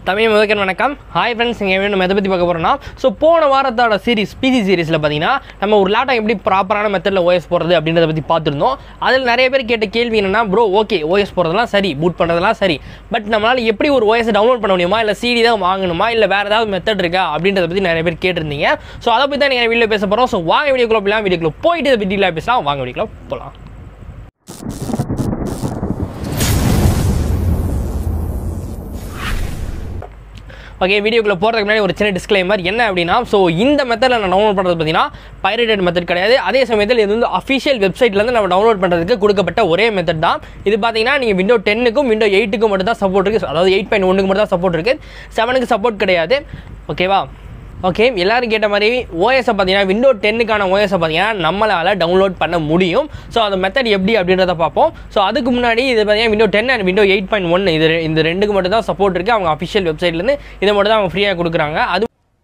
தமிழ் முதற்கன் வணக்கம் hi friends இங்கே வேணும் எதை பற்றி பார்க்க போகிறோம்னா ஸோ போன வாரத்தோட சீரிஸ் பிசி சீரிஸில் பார்த்தீங்கன்னா நம்ம ஒரு லேப்டாப் எப்படி ப்ராப்பரான மெத்தடில் ஓஎஸ் போடுறது அப்படின்றத பற்றி பார்த்துருந்தோம் அதில் நிறைய பேர் கேட்ட கேள்வி என்னன்னா ப்ரோ ஓகே ஓஎஸ் போடுறதெல்லாம் சரி பூட் பண்ணுறதெல்லாம் சரி பட் நம்மளால் எப்படி ஒரு ஓஎஸ் டவுன்லோட் பண்ண முடியுமா இல்லை சிடி தான் வாங்கணுமா இல்லை வேறு ஏதாவது மெத்தட் இருக்கா அப்படின்றத பற்றி நிறைய பேர் கேட்டிருந்தீங்க ஸோ அதை பற்றி தான் நீங்கள் வீடியோ பேச போகிறோம் ஸோ வாங்க வீடியோக்குள்ள போகலாம் வீடியோக்குள்ள போயிட்டு இதை பற்றி பேசலாம் வாங்க வீடியோக்குள்ள போகலாம் ஓகே வீடியோக்குள்ள போகிறதுக்கு முன்னாடி ஒரு சின்ன டிஸ்க்ளைமர் என்ன அப்படின்னா ஸோ இந்த மெத்தடில் நான் டவுன்லோட் பண்ணுறது பார்த்தீங்கன்னா பைரேட்டட் மெத்தட் கிடையாது அதே சமயத்தில் இது வந்து அஃபிஷியல் வெப்சைட்லேருந்து நம்ம டவுன்லோட் பண்ணுறதுக்கு கொடுக்கப்பட்ட ஒரே மெத்தட் தான் இது பார்த்தீங்கன்னா நீங்கள் விண்டோ டென்னுக்கும் விண்டோ எயிட்டுக்கும் மட்டும் தான் சப்போர்ட் இருக்குது அதாவது எயிட் பாயிண்ட் ஒன்றுக்கு மட்டும் தான் சப்போர்ட் இருக்குது செவனுக்கு சப்போர்ட் கிடையாது ஓகேவா ஓகே எல்லாரும் கேட்ட மாதிரி ஓஎஸை பார்த்தீங்கன்னா விண்டோ டென்னுக்கான ஓஎஸை பார்த்தீங்கன்னா நம்மளால் டவுன்லோட் பண்ண முடியும் ஸோ அந்த மெத்தட் எப்படி அப்படின்றத பார்ப்போம் ஸோ அதுக்கு முன்னாடி இது பார்த்தீங்கன்னா window ten and window eight point one இது ரெ- இந்த ரெண்டுக்கு மட்டும் தான் சப்போர்ட் இருக்குது அவங்க அஃபிஷியல் வெப்சைட்லேருந்து இதை மட்டும் தான் அவங்க ஃப்ரீயாக கொடுக்குறாங்க அது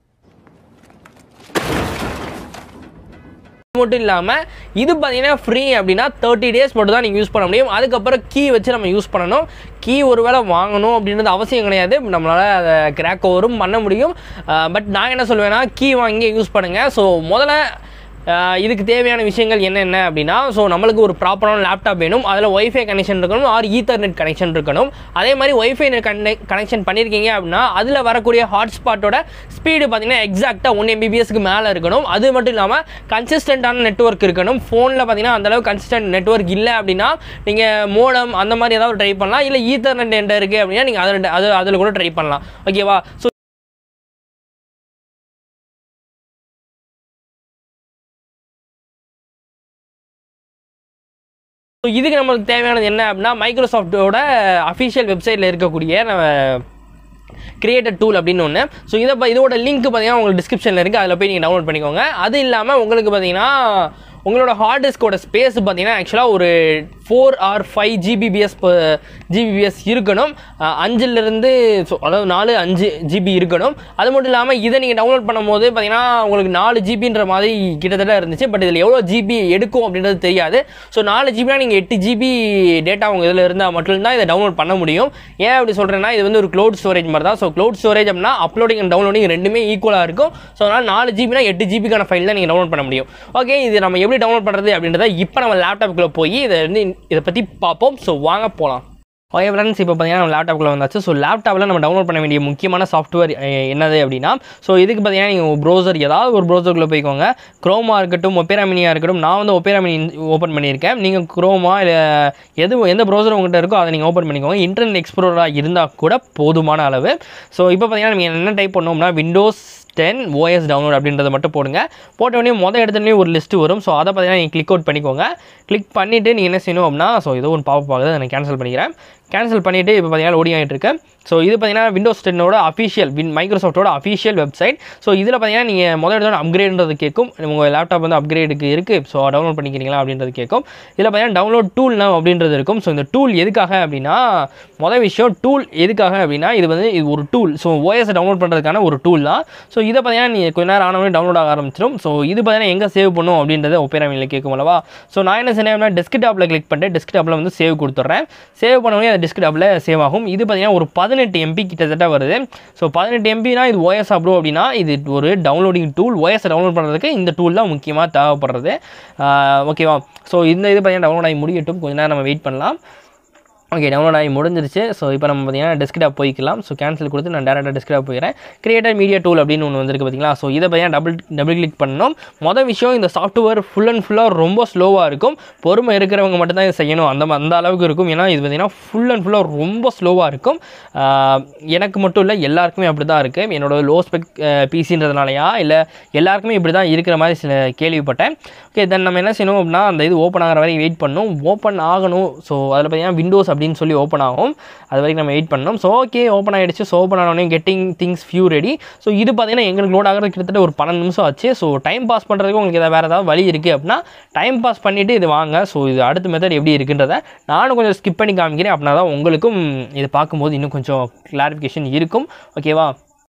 மட்டும் இல்லாமல் இது பார்த்தீங்கன்னா ஃப்ரீ அப்படின்னா தேர்ட்டி டேஸ் மட்டும் தான் நீங்கள் யூஸ் பண்ண முடியும் அதுக்கப்புறம் கீ வச்சு நம்ம யூஸ் பண்ணணும் கீ ஒருவேளை வாங்கணும் அப்படின்றது அவசியம் கிடையாது நம்மளால் அதை கிராக் ஓவரும் பண்ண முடியும் பட் நான் என்ன சொல்லுவேன்னா கீ வாங்கி யூஸ் பண்ணுங்கள் ஸோ முதல்ல ஆஹ் இதுக்கு தேவையான விஷயங்கள் என்னென்ன அப்படின்னா ஸோ நம்மளுக்கு ஒரு ப்ராப்பரான லேப்டாப் வேணும் அதில் ஒய்ஃபை கனெக்ஷன் இருக்கணும் ஆர் ஈத்தர்நெட் கனெக்ஷன் இருக்கணும் அதே மாதிரி ஒய்ஃபை கனெக்ஷன் பண்ணியிருக்கீங்க அப்படின்னா அதில் வரக்கூடிய ஹாட்ஸ்பாட்டோட ஸ்பீடு பார்த்தீங்கன்னா எக்ஸாக்டாக ஒன் எம்பிபிஎஸ்க்கு மேலே இருக்கணும் அது மட்டும் இல்லாமல் கன்சிஸ்டண்ட்டான நெட்வொர்க் இருக்கணும் ஃபோனில் பார்த்தீங்கன்னா அந்தளவு கன்சிஸ்டன்ட் நெட்வொர்க் இல்லை அப்படின்னா நீங்கள் மோடம் அந்த மாதிரி ஏதாவது ட்ரை பண்ணலாம் இல்லை ஈத்தர்நெட் என்கிட்ட இருக்குது அப்படின்னா நீங்கள் அதில் அது அதில் கூட ட்ரை பண்ணலாம் ஓகேவா ஸோ ஸோ இதுக்கு நம்மளுக்கு தேவையானது என்ன அப்படின்னா மைக்ரோசாஃப்ட்டோட அஃபிஷியல் வெப்சைட்டில் இருக்கக்கூடிய நம்ம கிரியேட்டர் டூல் அப்படின்னு ஒன்று ஸோ இதை ப- இதோட லிங்க் பார்த்தீங்கன்னா உங்களுக்கு டிஸ்கிரிப்ஷனில் இருக்குது அதில் போய் நீங்கள் டவுன்லோட் பண்ணிக்கோங்க அது இல்லாமல் உங்களுக்கு பார்த்தீங்கன்னா உங்களோட ஹார்ட் டிஸ்கோட ஸ்பேஸ் பார்த்தீங்கன்னா ஆக்சுவலாக ஒரு four or five GBPS GBPS இருக்கணும் அஹ் அஞ்சுலேருந்து ஸோ அதாவது நாலு அஞ்சு ஜிபி இருக்கணும் அது மட்டும் இல்லாமல் இதை நீங்கள் டவுன்லோட் பண்ணும்போது பார்த்தீங்கன்னா உங்களுக்கு நாலு ஜிபின்ற மாதிரி கிட்டத்தட்ட இருந்துச்சு பட் இதில் எவ்வளோ ஜிபி எடுக்கும் அப்படின்றது தெரியாது ஸோ நாலு ஜிபினா நீங்கள் எட்டு ஜிபி டேட்டா உங்கள் இதில் இருந்தால் மட்டும்தான் இதை டவுன்லோட் பண்ண முடியும் ஏன் அப்படி சொல்கிறேன்னா இது வந்து ஒரு க்ளவுட் ஸ்டோரேஜ் மாதிரி தான் ஸோ க்ளவுட் ஸ்டோரேஜ் அப்படின்னா அப்லோடிங் அண்ட் டவுன்லோடிங் ரெண்டுமே ஈக்குவலாக இருக்கும் ஸோ அதனால் நாலு ஜிபினா எட்டு ஜிபிக்கான ஃபைல் தான் நீங்கள் டவுன்லோட் பண்ண முடியும் ஓகே இது நம்ம எப்படி டவுன்லோட் பண்ணுறது அப்படின்றத இப்போ நம்ம லேப்டாப்புக்குள்ளே போய் இதை வந்து இதை பற்றி பார்ப்போம் ஸோ வாங்க போகலாம் ஓகே ஃப்ரெண்ட்ஸ் இப்போ பார்த்தீங்கன்னா நம்ம லேப்டாப்பில் வந்தாச்சு ஸோ லேப்டாப்பில் நம்ம டவுன்லோட் பண்ண வேண்டிய முக்கியமான சாஃப்ட்வேர் என்னது அப்படின்னா ஸோ இதுக்கு பார்த்தீங்கன்னா நீங்கள் ப்ரௌசர் ஏதாவது ஒரு ப்ரௌசருக்குள்ளே போய்க்கோங்க க்ரோமா இருக்கட்டும் ஒப்பேரா மினியாக இருக்கட்டும் நான் வந்து ஒப்பேரா மினி ஓப்பன் பண்ணியிருக்கேன் நீங்கள் க்ரோமா இல்லை எது எந்த ப்ரௌசர் உங்கள்கிட்ட இருக்கோ அதை நீங்கள் ஓப்பன் பண்ணிக்கோங்க இன்டர்நெட் எக்ஸ்ப்ளோராக இருந்தால் கூட போதுமான அளவு ஸோ இப்போ பார்த்தீங்கன்னா நீங்கள் என்ன டைப் பண்ணோம்னா விண்டோஸ் டென் ஓஎஸ் டவுன்லோட் அப்படின்றத மட்டும் போடுங்க போட்ட உடனே மொதல் இடத்துலயே ஒரு லிஸ்ட்டு வரும் ஸோ அதை பார்த்தீங்கன்னா நீங்கள் கிளிக் அவுட் பண்ணிக்கோங்க கிளிக் பண்ணிவிட்டு நீங்கள் என்ன செய்யணும் அப்படின்னா ஸோ ஏதோ ஒன்று பாப்பா ஆகுது அதை நான் கேன்சல் பண்ணிக்கிறேன் கேன்சல் பண்ணிவிட்டு இப்போ பார்த்தீங்கன்னா லோடிங் ஆகிட்டு இருக்கு ஸோ இது பார்த்தீங்கன்னா விண்டோஸ் டென்னோட அஃபிஷியல் வின் மைக்ரோசாஃப்ட்டோட அஃபிஷியல் வெப்சைட் ஸோ இதில் பார்த்தீங்கன்னா நீங்கள் முதல் இடத்தோட அப்கிரேட்ன்றது கேட்கும் உங்கள் லேப்டாப் வந்து அப்கிரேடுக்கு இருக்குது ஸோ டவுன்லோட் பண்ணிக்கிறீங்களா அப்படின்றது கேட்கும் இதில் பார்த்தீங்கன்னா டவுன்லோட் டூல் now அப்படின்றது இருக்கும் ஸோ இந்த டூல் எதுக்காக அப்படின்னா மொதல் விஷயம் டூல் எதுக்காக அப்படின்னா இது வந்து இது ஒரு டூல் ஸோ ஓஎஸ் டவுன்லோட் பண்ணுறதுக்கான ஒரு டூல் தான் ஸோ இதை பார்த்தீங்கன்னா நீங்கள் கொஞ்ச நேரம் ஆனவொடனே டவுன்லோட் ஆக ஆரம்பிச்சிடும் ஸோ இது பார்த்தீங்கன்னா எங்கே சேவ் பண்ணும் அப்படின்றத ஒப்பேராமியில் கேட்கும் அல்லவா ஸோ நான் என்ன செய்யணும் டெஸ்க்டாப்பில் கிளிக் பண்ணிட்டு டெஸ்க்டாப்பில் வந்து சேவ் கொடுத்துட்றேன் சேவ் பண்ணவொடனே அது டெஸ்க்டாப்பில் சேவ் ஆகும் இது பார்த்தீங்கன்னா ஒரு பதினெட்டு எம்பி கிட்டத்தட்ட வருது ஸோ பதினெட்டு எம்பினா இது ஓஎஸ் அப்ரோ அப்படின்னா இது ஒரு டவுன்லோடிங் டூல் ஓஎஸ் டவுன்லோட் பண்ணுறதுக்கு இந்த டூல் தான் முக்கியமாக தேவைப்படுறது ஓகேவா ஸோ இந்த இது பார்த்தீங்கன்னா டவுன்லோட் ஆகி முடியட்டும் கொஞ்ச நேரம் நம்ம வெயிட் பண்ணலாம் ஓகே டவுன்லோட் ஆகி முடிஞ்சிருச்சு ஸோ இப்போ நம்ம பார்த்தீங்கன்னா டெஸ்க்டாப் போய்க்கலாம் ஸோ கேன்சல் கொடுத்து நான் டேரெக்டாக டெஸ்க்டாப் போயிடுறேன் கிரியேட்டர் மீடியா டூல் அப்படின்னு ஒன்று வந்திருக்கு பார்த்தீங்களா ஸோ இதை பார்த்தீங்கன்னா டபுள் டபுள் கிளிக் பண்ணணும் மொதல் விஷயம் இந்த சாஃப்ட்வேர் ஃபுல் அண்ட் ஃபுல்லாக ரொம்ப ஸ்லோவாக இருக்கும் பொறுமை இருக்கிறவங்க மட்டும் தான் இதை செய்யணும் அந்த ம- அந்த அளவுக்கு இருக்கும் ஏன்னா இது பார்த்தீங்கன்னா ஃபுல் அண்ட் ஃபுல்லாக ரொம்ப ஸ்லோவாக இருக்கும் ஆஹ் எனக்கு மட்டும் இல்லை எல்லாருக்குமே அப்படி தான் இருக்குது என்னோட லோ ஸ்பெக் பிசின்றதுனாலயா இல்லை எல்லாருக்குமே இப்படி தான் இருக்கிற மாதிரி சில கேள்விப்பட்டேன் ஓகே தென் நம்ம என்ன செய்யணும் அப்படின்னா அந்த இது ஓப்பன் ஆகிற வரைக்கும் வெயிட் பண்ணணும் ஓப்பன் ஆகணும் ஸோ அதில் பார்த்தீங்கன்னா விண்டோஸ் அப்படின்னு சொல்லி ஓப்பன் ஆகும் அது வரைக்கும் நம்ம வெயிட் பண்ணணும் ஸோ ஓகே ஓப்பன் ஆகிடுச்சு ஸோ ஓப்பன் ஆனோடனே getting things few ready so இது பார்த்தீங்கன்னா எங்களுக்கு லோட் ஆகிறது கிட்டத்தட்ட ஒரு பன்னெண்டு நிமிஷம் ஆச்சு ஸோ டைம் பாஸ் பண்ணுறதுக்கு உங்களுக்கு ஏதாவது வேறு ஏதாவது வழி இருக்குது அப்படின்னா டைம் பாஸ் பண்ணிவிட்டு இது வாங்க ஸோ இது அடுத்த மெத்தட் எப்படி இருக்குன்றத நானும் கொஞ்சம் ஸ்கிப் பண்ணி காமிக்கிறேன் அப்படின்னா தான் உங்களுக்கும் இதை பார்க்கும்போது இன்னும் கொஞ்சம் கிளாரிஃபிகேஷன் இருக்கும் ஓகேவா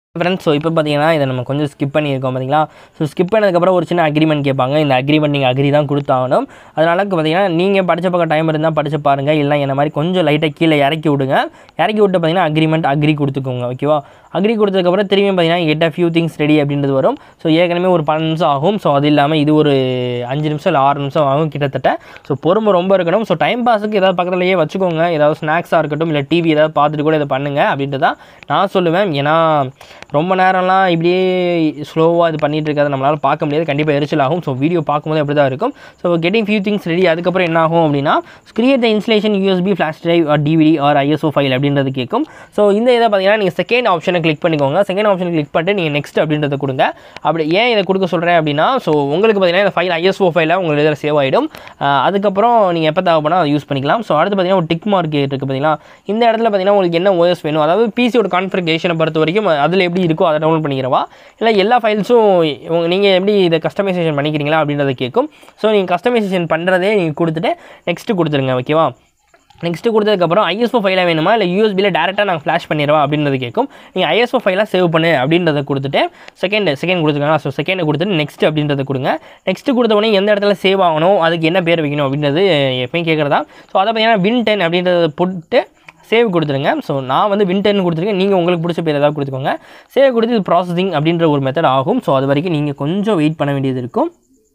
ஃப்ரெண்ட்ஸ் ஸோ இப்போ பார்த்தீங்கன்னா இதை நம்ம கொஞ்சம் ஸ்கிப் பண்ணியிருக்கோம் பார்த்தீங்களா ஸோ ஸ்கிப் பண்ணதுக்கப்புறம் ஒரு சின்ன அக்ரிமெண்ட் கேட்பாங்க இந்த அக்ரிமெண்ட் நீங்கள் அக்ரி தான் கொடுத்தாகணும் அதனால பார்த்தீங்கன்னா நீங்கள் படித்த பக்கம் டைம் இருந்தால் படித்து பாருங்கள் இல்லை என்ன மாதிரி கொஞ்சம் லைட்டாக கீழே இறக்கி விடுங்க இறக்கி விட்டு பார்த்தீங்கன்னா அக்ரிமெண்ட் அக்ரி கொடுத்துக்கோங்க ஓகேவா அக்ரி கொடுத்ததுக்கப்புறம் திரும்பியும் பார்த்தீங்கன்னா get a few things ready அப்படின்றது வரும் ஸோ ஏற்கனவே ஒரு பன்னெண்டு நிமிஷம் ஆகும் ஸோ அது இல்லாமல் இது ஒரு அஞ்சு நிமிஷம் இல்லை ஆறு நிமிஷம் ஆகும் கிட்டத்தட்ட ஸோ பொறுமை ரொம்ப இருக்கணும் ஸோ டைம் பாஸுக்கு ஏதாவது பக்கத்துலேயே வச்சுக்கோங்க ஏதாவது ஸ்நாக்ஸாக இருக்கட்டும் இல்லை டிவி ஏதாவது பார்த்துட்டு கூட இதை பண்ணுங்க அப்படின்ட்டு தான் நான் சொல்லுவேன் ஏன்னா ரொம்ப நேரம்லாம் இப்படியே ஸ்லோவாக இது பண்ணிட்டு இருக்கிறத நம்மளால் பார்க்க முடியாது கண்டிப்பாக எரிச்சல் ஆகும் ஸோ வீடியோ பார்க்கும்போது அப்படி தான் இருக்கும் so getting few things ready அதுக்கப்புறம் என்ன ஆகும் அப்படின்னா create the installation USB flash drive or DVD or ISO file அப்படின்றது கேட்கும் ஸோ இந்த இதை பார்த்தீங்கன்னா நீங்கள் செகண்ட் ஆப்ஷனை கிளிக் பண்ணிக்கோங்க செகண்ட் ஆப்ஷன் கிளிக் பண்ணிட்டு நீங்கள் நெக்ஸ்ட் அப்படின்றத கொடுங்க அப்படி ஏன் இதை கொடுக்க சொல்கிறேன் அப்படின்னா ஸோ உங்களுக்கு பார்த்தீங்கன்னா இந்த ஃபைல் ஐஎஸ்ஓ ஃபைலாக உங்களுக்கு இதில் சேவ் ஆகிடும் அதுக்கப்புறம் நீங்கள் எப்போ தேவைப்படா அதை யூஸ் பண்ணிக்கலாம் ஸோ அடுத்து பார்த்தீங்கன்னா ஒரு டிக் மார்க் இருக்குது பார்த்தீங்களா இந்த இடத்துல பார்த்தீங்கன்னா உங்களுக்கு என்ன ஓஎஸ் வேணும் அதாவது பிசியோட கான்ஃபிகரேஷனை பொறுத்த வரைக்கும் அதில் எப்படி இருக்கோ அதை டவுன்லோட் பண்ணிக்கிறவா இல்லை எல்லா ஃபைல்ஸும் நீங்கள் எப்படி இதை கஸ்டமைசேஷன் பண்ணிக்கிறீங்களா அப்படின்றத கேட்கும் ஸோ நீங்கள் கஸ்டமைசேஷன் பண்ணுறதே நீங்கள் கொடுத்துட்டு நெக்ஸ்ட்டு கொடுத்துருங்க ஓகேவா நெக்ஸ்ட்டு கொடுத்ததுக்கப்புறம் ஐஎஸ்ஓ ஃபைலாக வேணுமா இல்லை யூஎஸ்பியில் டேரெக்டாக நாங்கள் ஃப்ளாஷ் பண்ணிடுவா அப்படின்றது கேட்கும் நீங்கள் ஐஎஸ்ஓ ஃபைலாக சேவ் பண்ணு அப்படின்றத கொடுத்துட்டு செகண்ட் செகண்ட் கொடுத்துருக்காங்க ஸோ செகண்டை கொடுத்துட்டு நெக்ஸ்ட் அப்படின்றத கொடுங்க நெக்ஸ்ட்டு கொடுத்த உடனே எந்த இடத்துல சேவ் ஆகணும் அதுக்கு என்ன பேர் வைக்கணும் அப்படின்றது எப்பயும் கேட்குறதா ஸோ அதை பார்த்தீங்கன்னா வின் டென் அப்படின்றத போட்டு சேவ் கொடுத்துருங்க ஸோ நான் வந்து வின் டென் கொடுத்துருக்கேன் நீங்கள் உங்களுக்கு பிடிச்ச பேர் ஏதாவது கொடுத்துக்கோங்க சேவ் கொடுத்து இது ப்ராசஸிங் அப்படின்ற ஒரு மெத்தட் ஆகும் ஸோ அது வரைக்கும் நீங்கள் கொஞ்சம் வெயிட் பண்ண வேண்டியது இருக்கும்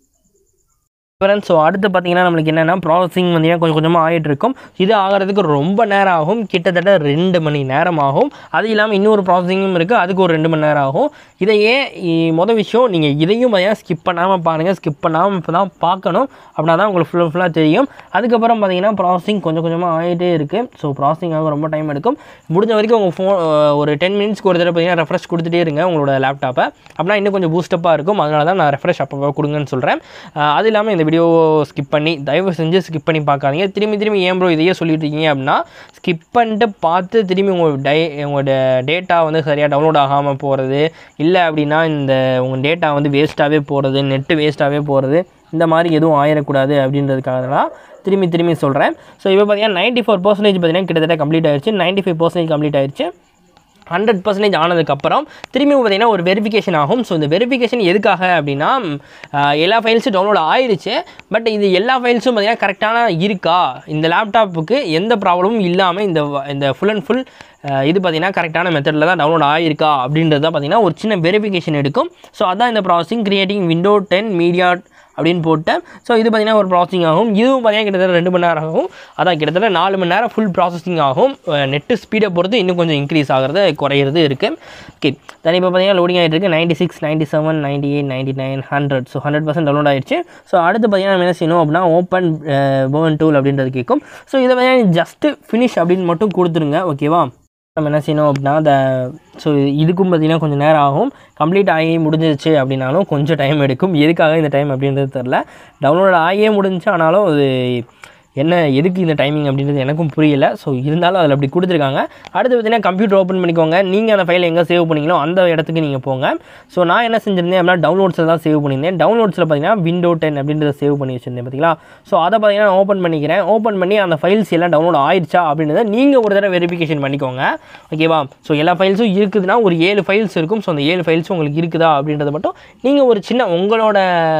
ஃப்ரெண்ட்ஸ் ஸோ அடுத்து பார்த்தீங்கன்னா நம்மளுக்கு என்னென்னா ப்ராசஸிங் வந்து கொஞ்சம் கொஞ்சமாக ஆகிட்டு இருக்கும் இது ஆகிறதுக்கு ரொம்ப நேரம் ஆகும் கிட்டத்தட்ட ரெண்டு மணி நேரம் ஆகும் அது இல்லாமல் இன்னொரு ப்ராசஸிங்கும் இருக்குது அதுக்கு ஒரு ரெண்டு மணி நேரம் ஆகும் இதையே இ- மொதல் விஷயம் நீங்கள் இதையும் பார்த்தீங்கன்னா ஸ்கிப் பண்ணாமல் பாருங்கள் ஸ்கிப் பண்ணாமல் இப்போ தான் பார்க்கணும் அப்படின்னா தான் உங்களுக்கு ஃபுல்லாக ஃபுல்லாக தெரியும் அதுக்கப்புறம் பார்த்தீங்கன்னா ப்ராசஸிங் கொஞ்சம் கொஞ்சமாக ஆகிட்டே இருக்குது ஸோ ப்ராசஸிங் ஆக ரொம்ப டைம் எடுக்கும் முடிஞ்ச வரைக்கும் உங்கள் ஃபோன் ஒரு டென் மினிட்ஸ்க்கு ஒரு தடவை பார்த்தீங்கன்னா ரெஃப்ரெஷ் கொடுத்துட்டே இருங்க உங்களோட லேப்டாப்பை அப்படின்னா இன்னும் கொஞ்சம் பூஸ்டப்பாக இருக்கும் அதனால தான் நான் ரெஃப்ரெஷ் அப்போ கொடுங்கன்னு சொல்கிறேன் அது இல்லாமல் இந்த வீடியோ ஸ்கிப் பண்ணி தயவு செஞ்சு ஸ்கிப் பண்ணி பார்க்காதீங்க திரும்பி திரும்பி ஏன் ப்ரோ இதையே சொல்லிட்டு இருக்கீங்க அப்படின்னா ஸ்கிப் பண்ணிட்டு பார்த்து திரும்பி உங்கள் டை உங்களோட டேட்டா வந்து சரியாக டவுன்லோட் ஆகாமல் போகிறது இல்லை அப்படின்னா இந்த உங்கள் டேட்டா வந்து வேஸ்ட்டாகவே போகிறது நெட்டு வேஸ்ட்டாகவே போகிறது இந்த மாதிரி எதுவும் ஆயிடக்கூடாது அப்படின்றதுக்காக தான் திரும்பி திரும்பி சொல்கிறேன் ஸோ இப்போ பார்த்தீங்கன்னா நைன்ட்டி ஃபோர் பர்சன்டேஜ் பார்த்தீங்கன்னா கிட்டத்தட்ட கம்ப்ளீட் ஆயிடுச்சு நைன்ட்டி ஃபைவ் பர்சன்டேஜ் கம்ப்ளீட் ஆயிடுச்சு ஹண்ட்ரட் பர்சன்டேஜ் ஆனதுக்கப்புறம் திரும்பியும் பார்த்தீங்கன்னா ஒரு வெரிஃபிகேஷன் ஆகும் ஸோ இந்த வெரிஃபிகேஷன் எதுக்காக அப்படின்னா ம், ஆஹ், எல்லா ஃபைல்ஸும் டவுன்லோட் ஆயிருச்சு பட் இது எல்லா ஃபைல்ஸும் பார்த்தீங்கன்னா கரெக்டான இருக்கா இந்த லேப்டாப்புக்கு எந்த ப்ராப்ளமும் இல்லாமல் இந்த வ- இந்த ஃபுல் அண்ட் ஃபுல் இது பார்த்தீங்கன்னா கரெக்டான மெத்தடில் தான் டவுன்லோட் ஆயிருக்கா அப்படின்றது தான் பார்த்தீங்கன்னா ஒரு சின்ன வெரிஃபிகேஷன் எடுக்கும் ஸோ அதான் இந்த processing creating window ten media அப்படின்னு போட்டேன் ஸோ இது பார்த்தீங்கன்னா ஒரு ப்ராசஸிங் ஆகும் இதுவும் பார்த்தீங்கன்னா கிட்டத்தட்ட ரெண்டு மணி நேரம் ஆகும் அதான் கிட்டத்தட்ட நாலு மணி நேரம் ஃபுல் ப்ராசஸிங் ஆகும் நெட்டு ஸ்பீடை பொறுத்து இன்னும் கொஞ்சம் இன்க்ரீஸ் ஆகிறது குறையிறது இருக்குது ஓகே தென் இப்போ பார்த்தீங்கன்னா லோடிங் ஆகிட்டு இருக்கு ninety six ninety seven ninety eight ninety nine hundred so hundred percent download ஆயிடுச்சு ஸோ அடுத்து பார்த்தீங்கன்னா நம்ம என்ன செய்யணும் அப்படின்னா ஓப்பன் பேர்ன் டூல் அப்படின்றது கேட்கும் ஸோ இதை பார்த்தீங்கன்னா ஜஸ்ட்டு ஃபினிஷ் அப்படின்னு மட்டும் கொடுத்துருங்க ஓகேவா நம்ம என்ன செய்யணும் அப்படின்னா அந்த ஸோ இதுக்கும் பார்த்தீங்கன்னா கொஞ்சம் நேரம் ஆகும் கம்ப்ளீட் ஆகி முடிஞ்சிருச்சு அப்படின்னாலும் கொஞ்சம் டைம் எடுக்கும் எதுக்காக இந்த டைம் அப்படின்றது தெரில டவுன்லோட் ஆகியே முடிஞ்சுச்சு ஆனாலும் அது என்ன எதுக்கு இந்த டைமிங் அப்படின்றது எனக்கும் புரியல ஸோ இருந்தாலும் அதில் அப்படி கொடுத்துருக்காங்க அடுத்து பார்த்தீங்கன்னா கம்ப்யூட்டர் ஓப்பன் பண்ணிக்கோங்க நீங்கள் அந்த ஃபைலை எங்கே சேவ் பண்ணீங்களோ அந்த இடத்துக்கு நீங்கள் போங்க ஸோ நான் என்ன செஞ்சிருந்தேன் அப்படின்னா டவுன்லோட்ஸில் தான் சேவ் பண்ணியிருந்தேன் டவுன்லோட்ஸில் பார்த்தீங்கன்னா விண்டோ டென் அப்படின்றத சேவ் பண்ணி வச்சிருந்தேன் பார்த்தீங்களா ஸோ அதை பார்த்தீங்கன்னா ஓப்பன் பண்ணிக்கிறேன் ஓப்பன் பண்ணி அந்த ஃபைல்ஸ் எல்லாம் டவுன்லோட் ஆயிடுச்சா அப்படின்றத நீங்கள் ஒரு தடவை வெரிஃபிகேஷன் பண்ணிக்கோங்க ஓகேவா ஸோ எல்லா ஃபைல்ஸும் இருக்குதுன்னா ஒரு ஏழு ஃபைல்ஸ் இருக்கும் ஸோ அந்த ஏழு ஃபைல்ஸும் உங்களுக்கு இருக்குதா அப்படின்றத மட்டும் நீங்கள் ஒரு சின்ன உங்களோட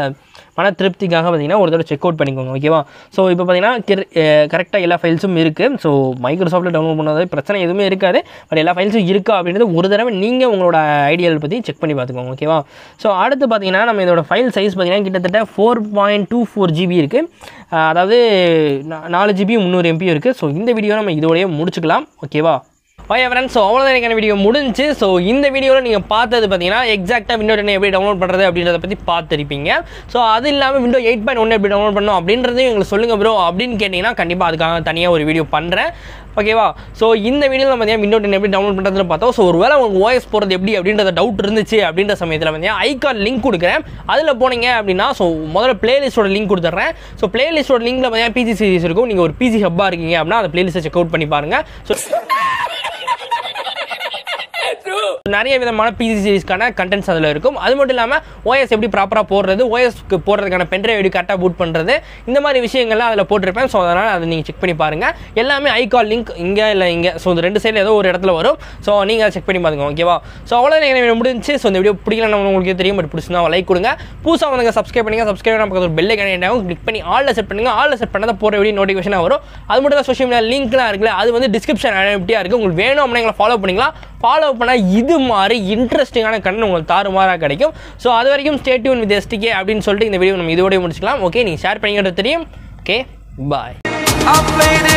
மன திருப்திக்காக பார்த்தீங்கன்னா ஒரு தடவை செக் அவுட் பண்ணிக்கோங்க ஓகேவா ஸோ இப்போ பார்த்தீங்கன்னா கரெக்டாக எல்லா ஃபைல்ஸும் இருக்குது ஸோ மைக்ரோசாஃப்ட்டில் டவுன்லோட் பண்ணது பிரச்சனை எதுவுமே இருக்காது பட் எல்லா ஃபைல்ஸும் இருக்கா அப்படின்றது ஒரு தடவை நீங்கள் உங்களோட ஐடியாவில் பற்றி செக் பண்ணி பார்த்துக்கோங்க ஓகேவா ஸோ அடுத்து பார்த்தீங்கன்னா நம்ம இதோட ஃபைல் சைஸ் பார்த்தீங்கன்னா கிட்டத்தட்ட four point two four GB இருக்குது அதாவது நா- நாலு ஜிபி முந்நூறு எம்பி இருக்குது ஸோ இந்த வீடியோ நம்ம இதோடய முடிச்சுக்கலாம் ஓகேவா ஓகே ஃப்ரெண்ட்ஸ் ஸோ அவ்வளோதான் எனக்கு வீடியோ முடிஞ்சு ஸோ இந்த வீடியோவில் நீங்கள் பார்த்தது பார்த்தீங்கன்னா எக்ஸாக்டாக விண்டோ டென் எப்படி டவுன்லோட் பண்ணுறது அப்படின்றத பற்றி பார்த்துருப்பீங்க ஸோ அது இல்லாமல் விண்டோ எயிட் பாயிண்ட் ஒன் எப்படி டவுன்லோட் பண்ணணும் அப்படின்றதையும் எங்களுக்கு சொல்லுங்கள் ப்ரோ அப்படின்னு கேட்டிங்கன்னா கண்டிப்பாக அதுக்காக தனியாக ஒரு வீடியோ பண்ணுறேன் ஓகேவா ஸோ இந்த வீடியோவில் பார்த்தீங்கன்னா விண்டோ டென் எப்படி டவுன்லோட் பண்ணுறதுன்னு பார்த்தோம் ஸோ ஒரு வேளை உங்களுக்கு ஓஎஸ் போகிறது எப்படி அப்படின்றத டவுட் இருந்துச்சு அப்படின்ற சமயத்தில் பார்த்தீங்கன்னா ஐகான் லிங்க் கொடுக்குறேன் அதில் போனீங்க அப்படின்னா ஸோ முதல்ல பிளேலிஸ்ட்டோட லிங்க் கொடுத்துட்றேன் ஸோ பிளேலிஸ்ட்டோட லிங்க்ல பார்த்தீங்கன்னா பிசி சீரிஸ் இருக்கும் நீங்கள் ஒரு பிசி ஹப்பாக இருக்கீங்க அப்படின்னா அந்த பிளேலிஸ்ட்டை செக் அவுட் பண்ணி பாருங்கள் ஸோ நிறைய விதமான பிசி சீரிஸ்க்கான கண்டென்ட்ஸ் அதில் இருக்கும் அது மட்டும் இல்லாமல் ஓஎஸ் எப்படி ப்ராப்பராக போடுறது ஓஎஸ்க்கு போடுறதுக்கான பென்ட்ரைவ் எப்படி கரெக்டாக பூட் பண்ணுறது இந்த மாதிரி விஷயங்கள்லாம் அதில் போட்டிருப்பேன் ஸோ அதனால் அதை நீங்கள் செக் பண்ணி பாருங்கள் எல்லாமே ஐகால் லிங்க் இங்கே இல்லை இங்கே ஸோ இந்த ரெண்டு சைடில் ஏதோ ஒரு இடத்துல வரும் ஸோ நீங்கள் அதை செக் பண்ணி பாருங்க ஓகேவா ஸோ அவ்வளோ எனக்கு முடிஞ்சு ஸோ இந்த வீடியோ பிடிக்கலன்னு உங்களுக்கு தெரியும் பட் பிடிச்சிருந்தா லைக் கொடுங்க புதுசாக வந்து சப்ஸ்கிரைப் பண்ணுங்க சப்ஸ்கிரைப் பண்ண பக்கத்தில் பெல்லை கனெக்ட் ஆகும் கிளிக் பண்ணி ஆலில் செட் பண்ணுங்க ஆலில் செட் பண்ணால் போகிற வீடியோ நோட்டிஃபிகேஷனாக வரும் அது மட்டும் தான் சோஷியல் மீடியா லிங்க்லாம் இருக்குல்ல அது வந்து டிஸ்கிரிப்ஷன் எப்படியா இருக்குது உங்களுக்கு வேணும் அப்படின்னா எங்களை ஃபாலோ பண்ணிக்கலாம் ஃபாலோ பண்ணால் இது மாதிரி இன்ட்ரெஸ்டிங்கான கண்ணு உங்களுக்கு தாறுமாறாக கிடைக்கும் ஸோ அது வரைக்கும் ஸ்டேட்யூன் வித் எஸ்டிகே அப்படின்னு சொல்லிட்டு இந்த வீடியோ நம்ம இதோடய முடிச்சுக்கலாம் ஓகே நீங்கள் ஷேர் பண்ணிக்கிறது தெரியும் okay bye I played it